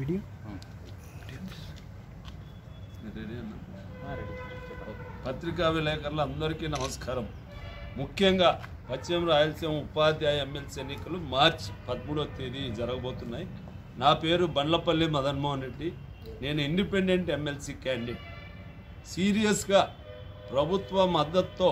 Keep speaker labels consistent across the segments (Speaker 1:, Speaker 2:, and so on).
Speaker 1: video
Speaker 2: ready అన్న పత్రికా విలేకరులు అందరికీ నమస్కారం ముఖ్యంగా పశ్చిమ రాయలసీమ ఉపాధ్యాయ ఎమ్మెల్సీ ఎన్నికలు మార్చి పదమూడవ తేదీ జరగబోతున్నాయి నా పేరు బండ్లపల్లి మదన్మోహన్ రెడ్డి నేను ఇండిపెండెంట్ ఎమ్మెల్సీ క్యాండిడేట్ సీరియస్గా ప్రభుత్వ మద్దతుతో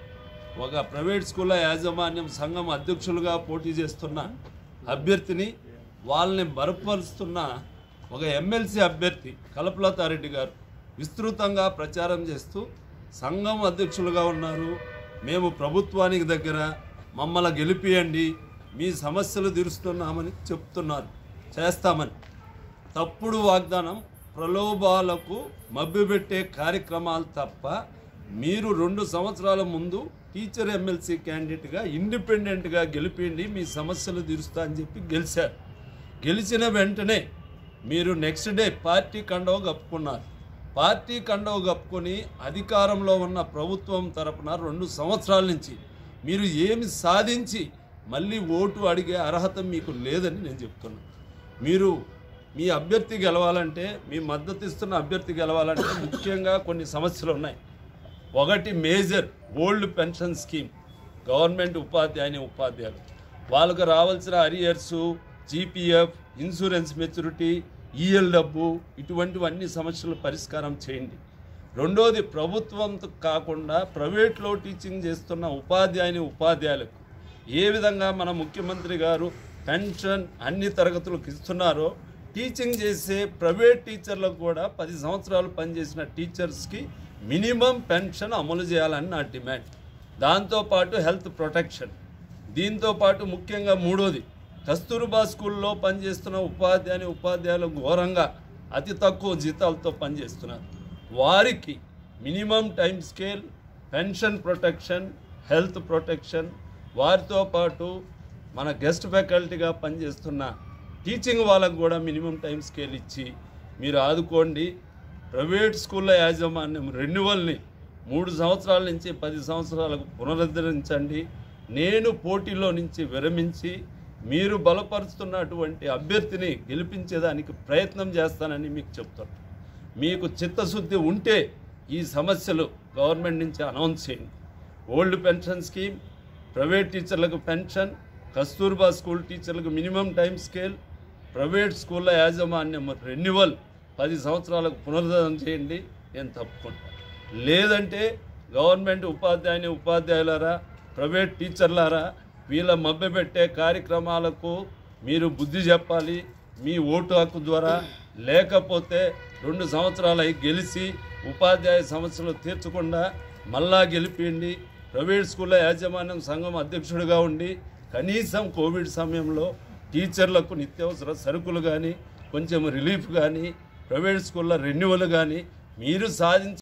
Speaker 2: ఒక ప్రైవేట్ స్కూళ్ళ యాజమాన్యం సంఘం అధ్యక్షులుగా పోటీ చేస్తున్న అభ్యర్థిని వాళ్ళని బలపరుస్తున్న ఒక ఎమ్మెల్సీ అభ్యర్థి కల్పలతారెడ్డి గారు విస్తృతంగా ప్రచారం చేస్తూ సంఘం అధ్యక్షులుగా ఉన్నారు మేము ప్రభుత్వానికి దగ్గర మమ్మల్ని గెలిపియండి మీ సమస్యలు తీరుస్తున్నామని చెప్తున్నారు చేస్తామని తప్పుడు వాగ్దానం ప్రలోభాలకు మభ్యపెట్టే కార్యక్రమాలు తప్ప మీరు రెండు సంవత్సరాల ముందు టీచర్ ఎమ్మెల్సీ క్యాండిడేట్గా ఇండిపెండెంట్గా గెలిపిండి మీ సమస్యలు తీరుస్తా అని చెప్పి గెలిచారు గెలిచిన వెంటనే మీరు నెక్స్ట్ డే పార్టీ కండవ కప్పుకున్నారు పార్టీ కండవ కప్పుకొని అధికారంలో ఉన్న ప్రభుత్వం తరపున రెండు సంవత్సరాల నుంచి మీరు ఏమి సాధించి మళ్ళీ ఓటు అడిగే అర్హత మీకు లేదని నేను చెప్తున్నాను మీరు మీ అభ్యర్థి గెలవాలంటే మీ మద్దతు ఇస్తున్న అభ్యర్థి గెలవాలంటే ముఖ్యంగా కొన్ని సమస్యలు ఉన్నాయి ఒకటి major old pension scheme government ఉపాధ్యాయుని ఉపాధ్యాయులు వాళ్ళకు రావాల్సిన arrears GPF insurance maturity EL డబ్బు ఇటువంటివన్నీ సమస్యలు పరిష్కారం చేయండి రెండోది ప్రభుత్వంతో కాకుండా ప్రైవేట్లో టీచింగ్ చేస్తున్న ఉపాధ్యాయుని ఉపాధ్యాయులకు ఏ విధంగా మన ముఖ్యమంత్రి గారు పెన్షన్ అన్ని తరగతులకు ఇస్తున్నారో టీచింగ్ చేసే ప్రైవేట్ టీచర్లకు కూడా పది సంవత్సరాలు పనిచేసిన టీచర్స్కి మినిమం పెన్షన్ అమలు చేయాలని నా డిమాండ్ దాంతోపాటు హెల్త్ ప్రొటెక్షన్ దీంతో పాటు ముఖ్యంగా మూడోది కస్తూర్బా స్కూల్లో పనిచేస్తున్న ఉపాధ్యాయుని ఉపాధ్యాయులు ఘోరంగా అతి తక్కువ జీతాలతో పనిచేస్తున్నారు వారికి minimum time scale pension protection health protection వారితో పాటు మన గెస్ట్ ఫ్యాకల్టీగా పనిచేస్తున్న టీచింగ్ వాళ్ళకు కూడా మినిమం టైం స్కేల్ ఇచ్చి మీరు ఆదుకోండి ప్రైవేట్ స్కూళ్ళ యాజమాన్యం రెన్యువల్ని మూడు సంవత్సరాల నుంచి పది సంవత్సరాలకు పునరుద్ధరించండి నేను పోటీలో నుంచి విరమించి మీరు బలపరుస్తున్నటువంటి అభ్యర్థిని గెలిపించేదానికి ప్రయత్నం చేస్తానని మీకు చెప్తాను మీకు చిత్తశుద్ధి ఉంటే ఈ సమస్యలు గవర్నమెంట్ నుంచి అనౌన్స్ చేయండి ఓల్డ్ పెన్షన్ స్కీమ్ ప్రైవేట్ టీచర్లకు పెన్షన్ కస్తూర్బా స్కూల్ టీచర్లకు మినిమం టైం స్కేల్ ప్రైవేట్ స్కూళ్ళ యాజమాన్యం రెన్యువల్ పది సంవత్సరాలకు పునరుద్ధరణ చేయండి నేను తప్పుకుంటాను లేదంటే గవర్నమెంట్ ఉపాధ్యాయుని ఉపాధ్యాయులారా ప్రైవేట్ టీచర్లారా వీళ్ళ మభ్యపెట్టే కార్యక్రమాలకు మీరు బుద్ధి చెప్పాలి మీ ఓటు హక్కు ద్వారా లేకపోతే రెండు సంవత్సరాలు అయి గెలిచి ఉపాధ్యాయ సమస్యలు తీర్చకుండా మళ్ళా గెలిపిండి ప్రైవేట్ స్కూళ్ళ యాజమాన్యం సంఘం అధ్యక్షుడిగా ఉండి కనీసం కోవిడ్ సమయంలో టీచర్లకు నిత్యావసర సరుకులు కానీ కొంచెం రిలీఫ్ కానీ ప్రైవేట్ స్కూళ్ళ రెన్యువల్ కానీ మీరు సాధించ